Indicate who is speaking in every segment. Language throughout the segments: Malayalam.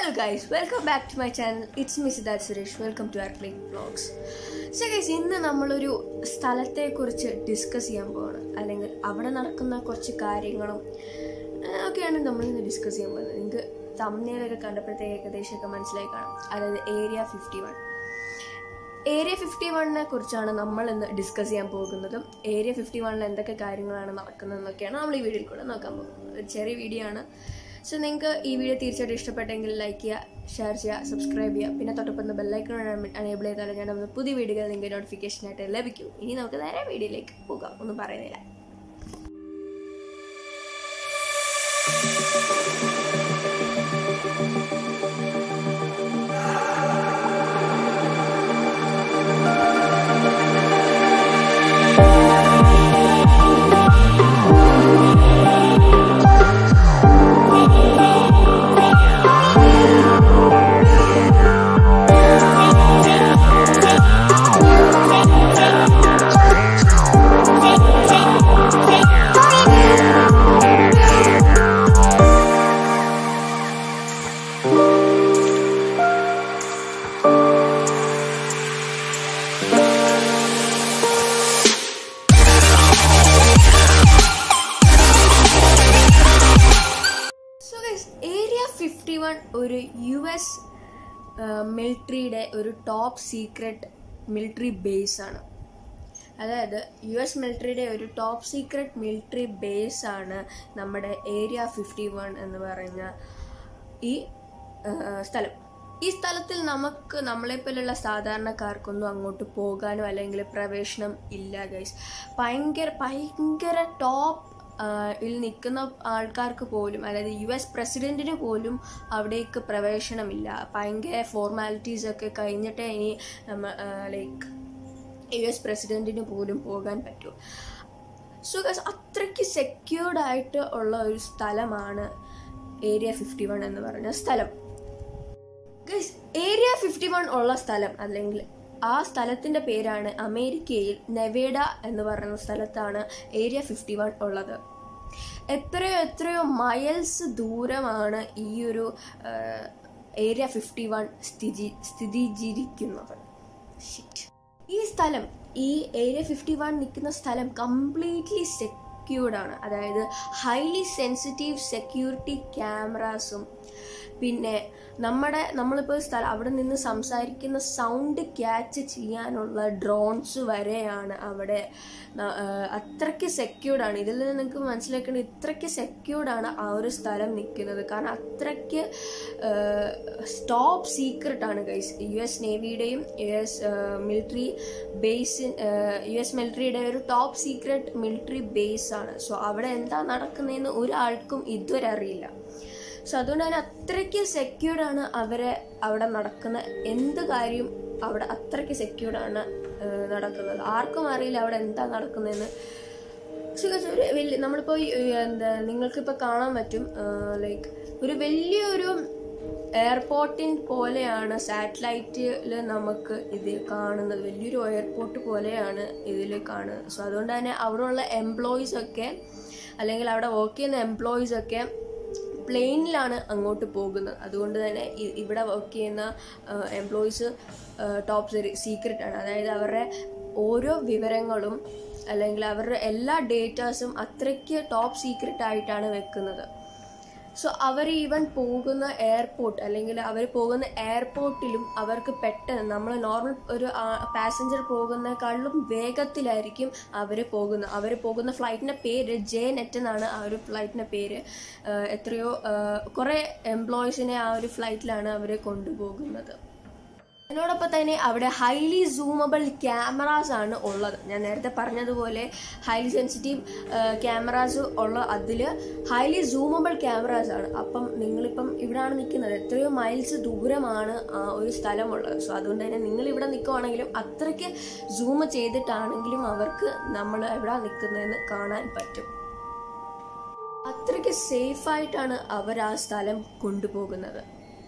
Speaker 1: Hello guys welcome back to my channel it's me Siddharth Suresh welcome to R play vlogs so guys ഇന്ന് നമ്മളൊരു സ്ഥലത്തെക്കുറിച്ച് ഡിസ്കസ് ചെയ്യാൻ പോവാണ് അല്ലെങ്കിൽ അവിടെ നടക്കുന്ന കുറച്ച് കാര്യങ്ങളും ആ, ഒക്കെയാണ് നമ്മൾ ഇന്ന് ഡിസ്കസ് ചെയ്യാൻ പോകുന്നത് നിങ്ങൾക്ക് തമ്മിലൊക്കെ കണ്ടപ്പോഴത്തേക്ക് ഏകദേശമൊക്കെ മനസ്സിലായി കാണാം അതായത് area fifty one area fifty വണ്ണിനെ കുറിച്ചാണ് നമ്മൾ ഇന്ന് ഡിസ്കസ് ചെയ്യാൻ പോകുന്നതും ഏരിയ ഫിഫ്റ്റി വണ്ണിൽ എന്തൊക്കെ കാര്യങ്ങളാണ് നടക്കുന്നതെന്നൊക്കെയാണ് നമ്മൾ ഈ വീഡിയോയിൽ കൂടെ നോക്കാൻ പോകുന്നത് ഒരു ചെറിയ വീഡിയോ ആണ് സോ നിങ്ങൾക്ക് ഈ വീഡിയോ തീർച്ചയായിട്ടും ഇഷ്ടപ്പെട്ടെങ്കിൽ ലൈക്ക് ചെയ്യുക ഷെയർ ചെയ്യുക സബ്സ്ക്രൈബ് ചെയ്യുക പിന്നെ തൊട്ടപ്പം ബെല്ലൈക്കൺ അനേബിൾ ചെയ്താൽ ഞാൻ നമ്മൾ പുതിയ വീഡിയോകൾ നിങ്ങൾക്ക് നോട്ടിഫിക്കേഷനായിട്ട് ലഭിക്കും ഇനി നമുക്ക് നേരെ വീഡിയോയിലേക്ക് പോകാം ഒന്നും പറയുന്നില്ല so guys area fifty one ഒരു യു എസ് മിലിറ്ററിയുടെ ഒരു ടോപ്പ് സീക്രട്ട് മിലിറ്ററി ബേസ് ആണ് അതായത് യു എസ് മിലിറ്ററിയുടെ ഒരു ടോപ്പ് സീക്രട്ട് മിലിറ്ററി ബേസ് ആണ് നമ്മുടെ ഏരിയ ഫിഫ്റ്റി വൺ എന്ന് പറയുന്ന ഈ ആ, സ്ഥലം ഈ സ്ഥലത്തിൽ നമുക്ക് നമ്മളെപ്പോലുള്ള സാധാരണക്കാർക്കൊന്നും അങ്ങോട്ട് പോകാനോ അല്ലെങ്കിൽ പ്രവേശനം ഇല്ല ഗൈസ് ഭയങ്കര ഭയങ്കര ടോപ്പ് ിൽ നിൽക്കുന്ന ആൾക്കാർക്ക് പോലും അതായത് യു എസ് പ്രസിഡന്റിന് പോലും അവിടേക്ക് പ്രവേശനമില്ല ഭയങ്കര ഫോർമാലിറ്റീസ് ഒക്കെ കഴിഞ്ഞിട്ടേ ഇനി നമ്മ ലൈക്ക് യു എസ് പ്രസിഡന്റിന് പോലും പോകാൻ പറ്റൂ സോ ഗസ് അത്രയ്ക്ക് സെക്യൂർഡ് ആയിട്ട് ഉള്ള ഒരു സ്ഥലമാണ് ഏരിയ ഫിഫ്റ്റി വൺ എന്ന് പറഞ്ഞ സ്ഥലം ഗൈസ് ഏരിയ ഫിഫ്റ്റി വൺ ഉള്ള സ്ഥലം അല്ലെങ്കിൽ ആ സ്ഥലത്തിൻ്റെ പേരാണ് അമേരിക്കയിൽ നെവേഡ എന്ന് പറയുന്ന സ്ഥലത്താണ് ഏരിയ ഫിഫ്റ്റി വൺ ഉള്ളത് എത്രയോ എത്രയോ മൈൽസ് ദൂരമാണ് ഈ ഒരു ഏരിയ ഫിഫ്റ്റി വൺ സ്ഥിതി സ്ഥിതിചിരിക്കുന്നത് Shit. ഈ സ്ഥലം ഈ ഏരിയ ഫിഫ്റ്റി വൺ നിൽക്കുന്ന സ്ഥലം കംപ്ലീറ്റ്ലി സെക്യൂർഡ് ആണ് അതായത് ഹൈലി സെൻസിറ്റീവ് സെക്യൂരിറ്റി ക്യാമറാസും പിന്നെ നമ്മുടെ നമ്മളിപ്പോൾ സ്ഥലം അവിടെ നിന്ന് സംസാരിക്കുന്ന സൗണ്ട് ക്യാച്ച് ചെയ്യാനുള്ള ഡ്രോൺസ് വരെയാണ് അവിടെ ന- ആ, അത്രയ്ക്ക് സെക്യൂർഡ് ആണ് ഇതിൽ നിന്ന് നിങ്ങൾക്ക് മനസ്സിലാക്കേണ്ടത് ഇത്രയ്ക്ക് സെക്യൂർഡ് ആണ് ആ ഒരു സ്ഥലം നിൽക്കുന്നത് കാരണം അത്രയ്ക്ക് ടോപ്പ് സീക്രട്ട് ആണ് ഗൈസ് യു എസ് നേവിയുടെയും U S military base U S മിലിറ്ററിയുടെ ഒരു ടോപ്പ് സീക്രട്ട് മിലിറ്ററി ബേസ് ആണ് സോ അവിടെ എന്താ നടക്കുന്നതെന്ന് ഒരാൾക്കും ഇതുവരെ അറിയില്ല സോ അതുകൊണ്ട് തന്നെ അത്രയ്ക്ക് സെക്യൂർഡ് ആണ് അവരെ അവിടെ നടക്കുന്ന എന്ത് കാര്യം അവിടെ അത്രയ്ക്ക് സെക്യൂർഡ് ആണ് ഏഹ്, നടക്കുന്നത് ആർക്കും അറിയില്ല അവിടെ എന്താ നടക്കുന്നതെന്ന് സോ guys, ഒരു വലിയ നമ്മളിപ്പോൾ ഈ, ഏഹ്, എന്താ നിങ്ങൾക്കിപ്പോൾ കാണാൻ പറ്റും ലൈക്ക് ഒരു വലിയൊരു എയർപോർട്ടിൻ പോലെയാണ് സാറ്റലൈറ്റിൽ നമുക്ക് ഇത് കാണുന്നത് വലിയൊരു എയർപോർട്ട് പോലെയാണ് ഇതിൽ കാണുന്നത് സോ അതുകൊണ്ട് തന്നെ അവിടെയുള്ള എംപ്ലോയീസ് ഒക്കെ അല്ലെങ്കിൽ അവിടെ വർക്ക് ചെയ്യുന്ന എംപ്ലോയീസ് ഒക്കെ പ്ലെയിനിലാണ് അങ്ങോട്ട് പോകുന്നത് അതുകൊണ്ട് തന്നെ ഇ- ഇവിടെ വർക്ക് ചെയ്യുന്ന എംപ്ലോയീസ് ടോപ്പ് സീക്രട്ട് ആണ് അതായത് അവരുടെ ഓരോ വിവരങ്ങളും അല്ലെങ്കിൽ അവരുടെ എല്ലാ ഡേറ്റാസും അത്രയ്ക്ക് ടോപ്പ് സീക്രട്ട് ആയിട്ടാണ് വെക്കുന്നത് സോ അവർ ഈവൻ പോകുന്ന എയർപോർട്ട് അല്ലെങ്കിൽ അവർ പോകുന്ന എയർപോർട്ടിലും അവർക്ക് പെട്ടെന്ന് നമ്മൾ നോർമൽ ഒരു പാസഞ്ചർ പോകുന്നതിനേക്കാളും വേഗത്തിലായിരിക്കും അവർ പോകുന്നത് അവർ പോകുന്ന ഫ്ലൈറ്റിൻ്റെ പേര് ജെ നെറ്റ് എന്നാണ് ആ ഒരു ഫ്ലൈറ്റിൻ്റെ പേര് ആഹ് എത്രയോ കുറേ എംപ്ലോയീസിനെ ആ ഒരു ഫ്ലൈറ്റിലാണ് അവർ കൊണ്ടുപോകുന്നത് അതിനോടൊപ്പം തന്നെ അവിടെ ഹൈലി സൂമബിൾ ക്യാമറാസ് ആണ് ഉള്ളത് ഞാൻ നേരത്തെ പറഞ്ഞതുപോലെ ഹൈലി സെൻസിറ്റീവ് ക്യാമറാസ് ഉള്ള അതിൽ ഹൈലി സൂമബിൾ ക്യാമറാസ് ആണ് അപ്പം നിങ്ങളിപ്പം ഇവിടെയാണ് നിൽക്കുന്നത് എത്രയോ മൈൽസ് ദൂരമാണ് ആ ഒരു സ്ഥലമുള്ളത് സോ അതുകൊണ്ട് തന്നെ നിങ്ങൾ ഇവിടെ നിൽക്കുവാണെങ്കിലും അത്രയ്ക്ക് സൂം ചെയ്തിട്ടാണെങ്കിലും അവർക്ക് നമ്മൾ എവിടെ നിൽക്കുന്നതെന്ന് കാണാൻ പറ്റും അത്രയ്ക്ക് സേഫായിട്ടാണ് അവർ ആ സ്ഥലം കൊണ്ടുപോകുന്നത്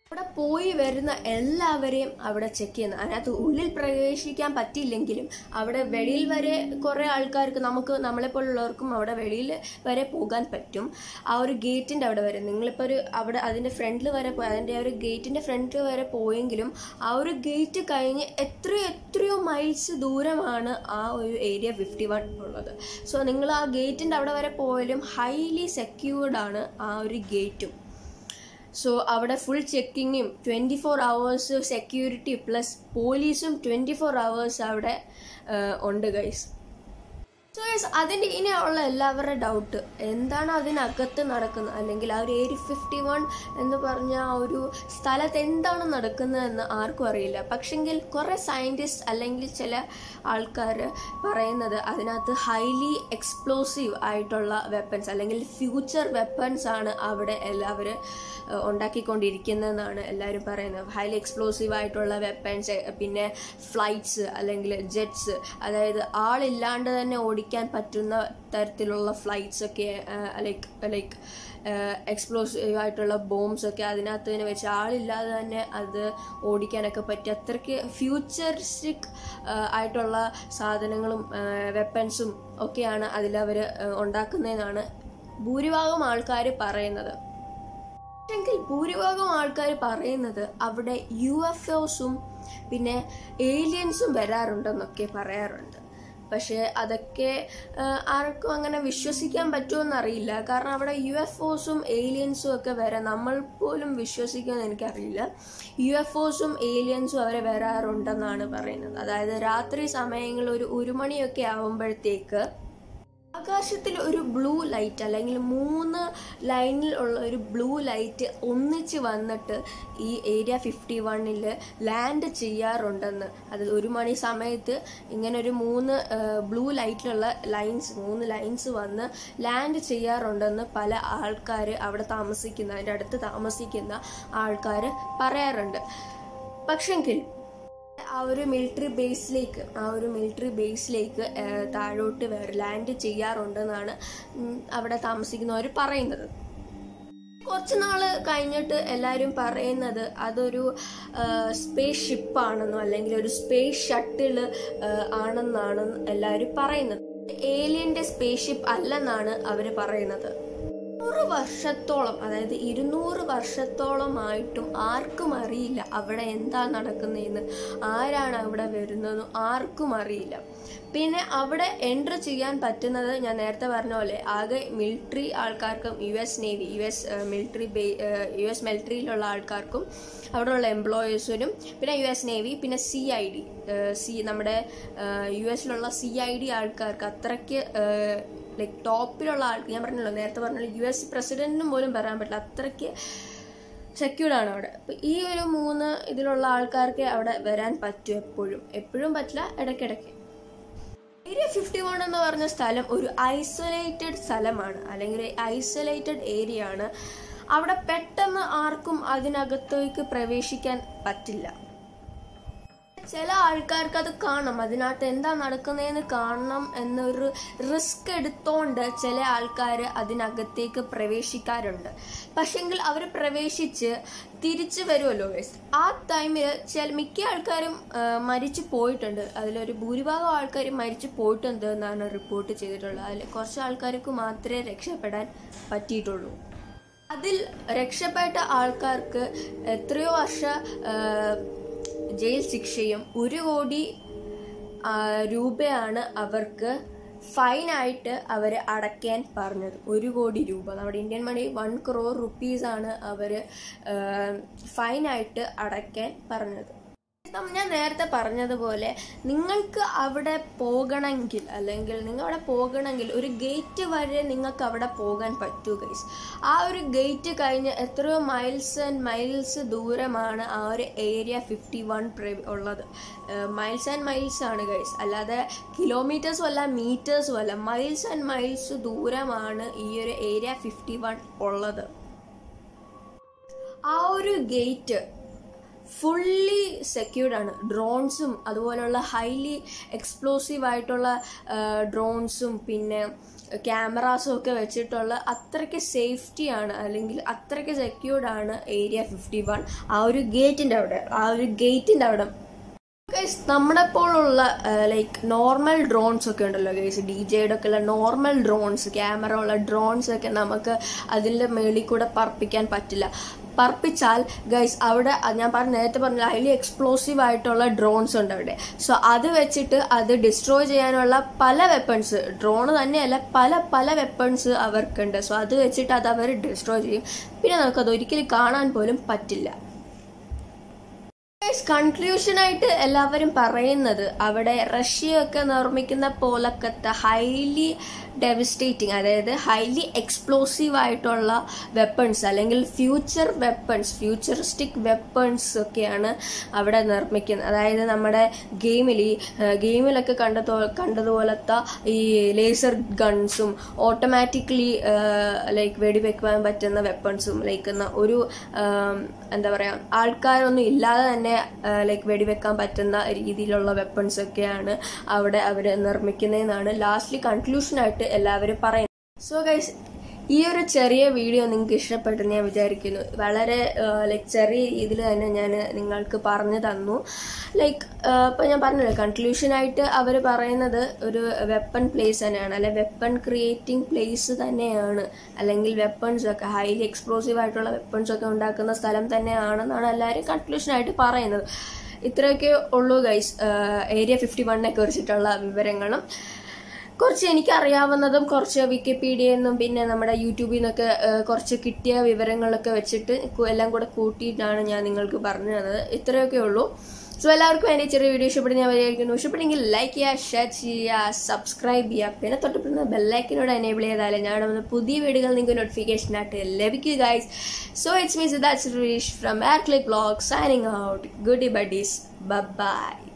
Speaker 1: അവിടെ പോയി വരുന്ന എല്ലാവരെയും അവിടെ ചെക്ക് ചെയ്യുന്നു അതിനകത്ത് ഉള്ളിൽ പ്രവേശിക്കാൻ പറ്റിയില്ലെങ്കിലും അവിടെ വെളിയിൽ വരെ കുറേ ആൾക്കാർക്ക് നമുക്ക് നമ്മളെപ്പോലുള്ളവർക്കും അവിടെ വെളിയിൽ വരെ പോകാൻ പറ്റും ആ ഒരു ഗേറ്റിൻ്റെ അവിടെ വരെ നിങ്ങളിപ്പോൾ ഒരു അവിടെ അതിൻ്റെ ഫ്രണ്ടിൽ വരെ പോയി അതിൻ്റെ ആ ഒരു ഗേറ്റിൻ്റെ ഫ്രണ്ടിൽ വരെ പോയെങ്കിലും ആ ഒരു ഗേറ്റ് കഴിഞ്ഞ് എത്രയോ എത്രയോ മൈൽസ് ദൂരമാണ് ആ ഒരു ഏരിയ ഫിഫ്റ്റി വൺ ഉള്ളത് സോ നിങ്ങൾ ആ ഗേറ്റിൻ്റെ അവിടെ വരെ പോയാലും ഹൈലി സെക്യൂർഡ് ആണ് ആ ഒരു ഗേറ്റും സോ അവിടെ ഫുൾ ചെക്കിങ്ങും twenty four hours security plus പോലീസും ട്വൻറ്റി ഫോർ അവേഴ്സ് അവിടെ ആ, ഉണ്ട് ഗൈസ് സോ യെസ് അതിൻ്റെ ഇനിയുള്ള എല്ലാവരുടെ ഡൗട്ട് എന്താണ് അതിനകത്ത് നടക്കുന്നത് അല്ലെങ്കിൽ ആ ഒരു ഏരിയ ഫിഫ്റ്റി വൺ എന്ന് പറഞ്ഞ ആ ഒരു സ്ഥലത്ത് എന്താണ് നടക്കുന്നതെന്ന് ആർക്കും അറിയില്ല പക്ഷെങ്കിൽ കുറേ സയൻറ്റിസ്റ്റ് അല്ലെങ്കിൽ ചില ആൾക്കാർ പറയുന്നത് അതിനകത്ത് ഹൈലി എക്സ്പ്ലോസീവ് ആയിട്ടുള്ള വെപ്പൺസ് അല്ലെങ്കിൽ ഫ്യൂച്ചർ വെപ്പൺസ് ആണ് അവിടെ എല്ലാവരും ഉണ്ടാക്കിക്കൊണ്ടിരിക്കുന്നതെന്നാണ് എല്ലാവരും പറയുന്നത് ഹൈലി എക്സ്പ്ലോസീവ് ആയിട്ടുള്ള വെപ്പൺസ് പിന്നെ ഫ്ലൈറ്റ്സ് അല്ലെങ്കിൽ ജെറ്റ്സ് അതായത് ആളില്ലാണ്ട് തന്നെ ഓടിക്കാൻ പറ്റുന്ന തരത്തിലുള്ള ഫ്ലൈറ്റ്സ് ഒക്കെ ലൈക്ക് ലൈക്ക് എക്സ്പ്ലോസീവ് ആയിട്ടുള്ള ബോംബ്സ് ഒക്കെ അതിനകത്ത് തന്നെ വെച്ച് ആളില്ലാതെ തന്നെ അത് ഓടിക്കാനൊക്കെ പറ്റി അത്രയ്ക്ക് ഫ്യൂച്ചറിസ്റ്റിക് ആയിട്ടുള്ള സാധനങ്ങളും വെപ്പൺസും ഒക്കെയാണ് അതിലവർ ഉണ്ടാക്കുന്നതെന്നാണ് ഭൂരിഭാഗം ആൾക്കാർ പറയുന്നത് പക്ഷെങ്കിൽ ഭൂരിഭാഗം ആൾക്കാർ പറയുന്നത് അവിടെ യു എഫ് ഒസും പിന്നെ ഏലിയൻസും വരാറുണ്ടെന്നൊക്കെ പറയാറുണ്ട് പക്ഷേ അതൊക്കെ ആ, ആർക്കും അങ്ങനെ വിശ്വസിക്കാൻ പറ്റുമെന്ന് അറിയില്ല കാരണം അവിടെ യു എഫ് ഒസും ഏലിയൻസും ഒക്കെ വരാം നമ്മൾ പോലും വിശ്വസിക്കുമെന്ന് എനിക്കറിയില്ല യു എഫ് ഒസും ഏലിയൻസും അവരെ വരാറുണ്ടെന്നാണ് പറയുന്നത് അതായത് രാത്രി സമയങ്ങളിൽ ഒരു ഒരു മണിയൊക്കെ ആകുമ്പോഴത്തേക്ക് ആകാശത്തിൽ ഒരു ബ്ലൂ ലൈറ്റ് അല്ലെങ്കിൽ മൂന്ന് ലൈനിൽ ഉള്ള ഒരു ബ്ലൂ ലൈറ്റ് ഒന്നിച്ച് വന്നിട്ട് ഈ ഏരിയ ഫിഫ്റ്റി വണ്ണിൽ ലാൻഡ് ചെയ്യാറുണ്ടെന്ന് അത് ഒരു മണി സമയത്ത് ഇങ്ങനെ ഒരു മൂന്ന് ബ്ലൂ ലൈറ്റിലുള്ള ലൈൻസ് മൂന്ന് ലൈൻസ് വന്ന് ലാൻഡ് ചെയ്യാറുണ്ടെന്ന് പല ആൾക്കാർ അവിടെ താമസിക്കുന്ന അതിൻ്റെ അടുത്ത് താമസിക്കുന്ന ആൾക്കാർ പറയാറുണ്ട് പക്ഷെങ്കിൽ ആ ഒരു മിലിറ്ററി ബേസിലേക്ക് ആ ഒരു മിലിറ്ററി ബേസിലേക്ക് ഏഹ്, താഴോട്ട് വേറെ ലാൻഡ് ചെയ്യാറുണ്ടെന്നാണ് ഉം, അവിടെ താമസിക്കുന്നവർ പറയുന്നത് കുറച്ച് നാൾ കഴിഞ്ഞിട്ട് എല്ലാവരും പറയുന്നത് അതൊരു സ്പേസ് ഷിപ്പാണെന്നോ അല്ലെങ്കിൽ ഒരു സ്പേസ് ഷട്ടിൽ ആണെന്നാണ് എല്ലാവരും പറയുന്നത് ഏലിയന്റെ സ്പേസ് ഷിപ്പ് അല്ലെന്നാണ് അവർ പറയുന്നത് നൂറ് വർഷത്തോളം അതായത് ഇരുന്നൂറ് വർഷത്തോളമായിട്ടും ആർക്കും അറിയില്ല അവിടെ എന്താ നടക്കുന്നതെന്ന് ആരാണ് അവിടെ വരുന്നതെന്നും ആർക്കും അറിയില്ല പിന്നെ അവിടെ എൻട്രി ചെയ്യാൻ പറ്റുന്നത് ഞാൻ നേരത്തെ പറഞ്ഞ പോലെ ആകെ മിലിറ്ററി ആൾക്കാർക്കും U S navy U S military bay U S മിലിറ്ററിയിലുള്ള ആൾക്കാർക്കും അവിടെയുള്ള എംപ്ലോയീസിനും പിന്നെ യു എസ് നേവി പിന്നെ സി ഐ ഡി സി നമ്മുടെ യു എസിലുള്ള സി ഐ ഡി ആൾക്കാർക്ക് അത്രയ്ക്ക് ലൈക്ക് ടോപ്പിലുള്ള ആൾക്ക് ഞാൻ പറഞ്ഞല്ലോ നേരത്തെ പറഞ്ഞല്ലോ യു എസ് പ്രസിഡന്റിനും പോലും പറയാൻ പറ്റില്ല അത്രയ്ക്ക് സെക്യൂർഡ് ആണ് അവിടെ അപ്പൊ ഈ ഒരു മൂന്ന് ഇതിലുള്ള ആൾക്കാർക്ക് അവിടെ വരാൻ പറ്റും എപ്പോഴും എപ്പോഴും പറ്റില്ല ഇടയ്ക്കിടയ്ക്ക് ഏരിയ ഫിഫ്റ്റി വൺ എന്ന് പറഞ്ഞ സ്ഥലം ഒരു ഐസൊലേറ്റഡ് സ്ഥലമാണ് അല്ലെങ്കിൽ ഐസൊലേറ്റഡ് ഏരിയ ആണ് അവിടെ പെട്ടെന്ന് ആർക്കും അതിനകത്തേക്ക് പ്രവേശിക്കാൻ പറ്റില്ല ചില ആൾക്കാർക്ക് അത് കാണണം അതിനകത്ത് എന്താ നടക്കുന്നതെന്ന് കാണണം എന്നൊരു റിസ്ക് എടുത്തോണ്ട് ചില ആൾക്കാർ അതിനകത്തേക്ക് പ്രവേശിക്കാറുണ്ട് പക്ഷെങ്കിൽ അവർ പ്രവേശിച്ച് തിരിച്ചു വരുമല്ലോ guys. ആ ടൈമിൽ ചില മിക്ക ആൾക്കാരും ആ, മരിച്ചു പോയിട്ടുണ്ട് അതിലൊരു ഭൂരിഭാഗം ആൾക്കാർ മരിച്ചു പോയിട്ടുണ്ട് എന്നാണ് റിപ്പോർട്ട് ചെയ്തിട്ടുള്ളത് അതിൽ കുറച്ച് ആൾക്കാർക്ക് മാത്രമേ രക്ഷപ്പെടാൻ പറ്റിയിട്ടുള്ളൂ അതിൽ രക്ഷപ്പെട്ട ആൾക്കാർക്ക് എത്രയോ വർഷ ആ, ജയിൽ ശിക്ഷയും ഒരു കോടി ആ, രൂപയാണ് അവർക്ക് ഫൈനായിട്ട് അവർ അടയ്ക്കാൻ പറഞ്ഞത് ഒരു കോടി രൂപ നമ്മുടെ ഇന്ത്യൻ മണി വൺ ക്രോർ റുപ്പീസാണ് അവർ ഫൈനായിട്ട് അടയ്ക്കാൻ പറഞ്ഞത് ഇപ്പം ഞാൻ നേരത്തെ പറഞ്ഞതുപോലെ നിങ്ങൾക്ക് അവിടെ പോകണമെങ്കിൽ അല്ലെങ്കിൽ നിങ്ങൾ അവിടെ പോകണമെങ്കിൽ ഒരു ഗേറ്റ് വരെ നിങ്ങൾക്ക് അവിടെ പോകാൻ പറ്റൂ ഗൈസ് ആ ഒരു ഗേറ്റ് കഴിഞ്ഞ് എത്രയോ മൈൽസ് ആൻഡ് മൈൽസ് ദൂരമാണ് ആ ഒരു ഏരിയ ഫിഫ്റ്റി വൺ ഉള്ളത് മൈൽസ് ആൻഡ് മൈൽസ് ആണ് ഗൈസ് അല്ലാതെ കിലോമീറ്റേഴ്സും അല്ല മീറ്റേഴ്സും അല്ല മൈൽസ് ആൻഡ് മൈൽസ് ദൂരമാണ് ഈ ഒരു ഏരിയ ഫിഫ്റ്റി വൺ ഉള്ളത് ആ ഒരു ഗേറ്റ് ഫുള്ളി സെക്യൂർഡ് ആണ് ഡ്രോൺസും അതുപോലുള്ള ഹൈലി എക്സ്പ്ലോസീവ് ആയിട്ടുള്ള ഡ്രോൺസും പിന്നെ ക്യാമറാസും ഒക്കെ വെച്ചിട്ടുള്ള അത്രയ്ക്ക് സേഫ്റ്റിയാണ് അല്ലെങ്കിൽ അത്രയ്ക്ക് സെക്യൂർഡ് ആണ് ഏരിയ ഫിഫ്റ്റി വൺ ആ ഒരു ഗേറ്റിൻ്റെ അവിടെ ആ ഒരു ഗേറ്റിൻ്റെ അവിടെ ഗൈസ് നമ്മളെ പോലുള്ള ലൈക്ക് നോർമൽ ഡ്രോൺസ് ഒക്കെ ഉണ്ടല്ലോ ഗൈസ് ഡി ജെയുടെ ഒക്കെ ഉള്ള നോർമൽ ഡ്രോൺസ് ക്യാമറ ഉള്ള ഡ്രോൺസ് ഒക്കെ നമുക്ക് അതിൻ്റെ മേളിൽ കൂടെ പറപ്പിക്കാൻ പറ്റില്ല പറപ്പിച്ചാൽ ഗൈസ് അവിടെ അത് ഞാൻ പറഞ്ഞ നേരത്തെ പറഞ്ഞ ഹൈലി എക്സ്പ്ലോസീവ് ആയിട്ടുള്ള ഡ്രോൺസ് ഉണ്ട് അവിടെ സോ അത് വെച്ചിട്ട് അത് ഡിസ്ട്രോയ് ചെയ്യാനുള്ള പല വെപ്പൺസ് ഡ്രോൺ തന്നെയല്ല പല പല വെപ്പൺസ് അവർക്കുണ്ട് സോ അത് വെച്ചിട്ട് അത് അവർ ഡിസ്ട്രോയ് ചെയ്യും പിന്നെ നമുക്കത് ഒരിക്കലും കാണാൻ പോലും പറ്റില്ല കൺക്ലൂഷനായിട്ട് എല്ലാവരും പറയുന്നത് അവിടെ റഷ്യയൊക്കെ നിർമ്മിക്കുന്ന പോലക്കത്തെ ഹൈലി ഡെവിസ്റ്റേറ്റിംഗ് അതായത് ഹൈലി എക്സ്പ്ലോസീവ് ആയിട്ടുള്ള വെപ്പൺസ് അല്ലെങ്കിൽ ഫ്യൂച്ചർ വെപ്പൺസ് ഫ്യൂച്ചറിസ്റ്റിക് വെപ്പൺസ് ഒക്കെയാണ് അവിടെ നിർമ്മിക്കുന്നത് അതായത് നമ്മുടെ ഗെയിമിൽ ഈ ഗെയിമിലൊക്കെ കണ്ട കണ്ടതുപോലത്തെ ഈ ലേസർ ഗൺസും ഓട്ടോമാറ്റിക്കലി ലൈക്ക് വെടിവെക്കാൻ പറ്റുന്ന വെപ്പൺസും ലൈക്ക് ഒരു എന്താ പറയുക ആൾക്കാരൊന്നും ഇല്ലാതെ തന്നെ ലൈക്ക് വെടിവെക്കാൻ പറ്റുന്ന രീതിയിലുള്ള വെപ്പൺസ് ഒക്കെയാണ് അവിടെ അവർ നിർമ്മിക്കുന്നതെന്നാണ് ലാസ്റ്റ്ലി കൺക്ലൂഷനായിട്ട് എല്ലാവരും പറയുന്നത് സോ ഗൈസ് ഈ ഒരു ചെറിയ വീഡിയോ നിങ്ങൾക്ക് ഇഷ്ടപ്പെട്ടെന്ന് ഞാൻ വിചാരിക്കുന്നു വളരെ ലൈക്ക് ചെറിയ രീതിയിൽ തന്നെ ഞാൻ നിങ്ങൾക്ക് പറഞ്ഞു തന്നു ലൈക്ക് ഇപ്പം ഞാൻ പറഞ്ഞല്ലോ കൺക്ലൂഷനായിട്ട് അവർ പറയുന്നത് ഒരു വെപ്പൺ പ്ലേസ് തന്നെയാണ് അല്ലെ വെപ്പൺ ക്രിയേറ്റിംഗ് പ്ലേസ് തന്നെയാണ് അല്ലെങ്കിൽ വെപ്പൺസ് ഒക്കെ ഹൈലി എക്സ്പ്ലോസീവ് ആയിട്ടുള്ള വെപ്പൺസ് ഒക്കെ ഉണ്ടാക്കുന്ന സ്ഥലം തന്നെയാണെന്നാണ് എല്ലാവരും കൺക്ലൂഷനായിട്ട് പറയുന്നത് ഇത്രയൊക്കെ ഉള്ളൂ ഗൈസ് ഏരിയ ഫിഫ്റ്റി വണ്ണിനെ കുറിച്ചിട്ടുള്ള വിവരങ്ങളും കുറച്ച് എനിക്കറിയാവുന്നതും കുറച്ച് വിക്കിപീഡിയയിൽ നിന്നും പിന്നെ നമ്മുടെ യൂട്യൂബിൽ നിന്നൊക്കെ കുറച്ച് കിട്ടിയ വിവരങ്ങളൊക്കെ വെച്ചിട്ട് എല്ലാം കൂടെ കൂട്ടിയിട്ടാണ് ഞാൻ നിങ്ങൾക്ക് പറഞ്ഞു തന്നത് ഇത്രയൊക്കെ ഉള്ളൂ സോ എല്ലാവർക്കും എൻ്റെ ചെറിയ വീഡിയോ ഇഷ്ടപ്പെടുന്ന ഞാൻ വിചാരിക്കുന്നു ഇഷ്ടപ്പെട്ടെങ്കിൽ ലൈക്ക് ചെയ്യുക ഷെയർ ചെയ്യുക സബ്സ്ക്രൈബ് ചെയ്യുക പിന്നെ തൊട്ടപ്പെടുന്ന ബെല്ലൈക്കിനോട് എനേബിൾ ചെയ്താലേ ഞാൻ വന്ന പുതിയ വീഡിയോകൾ നിങ്ങൾക്ക് നോട്ടിഫിക്കേഷൻ ആയിട്ട് ലഭിക്കുക guys so it's means that's Reesh from a click blog signing out good buddies by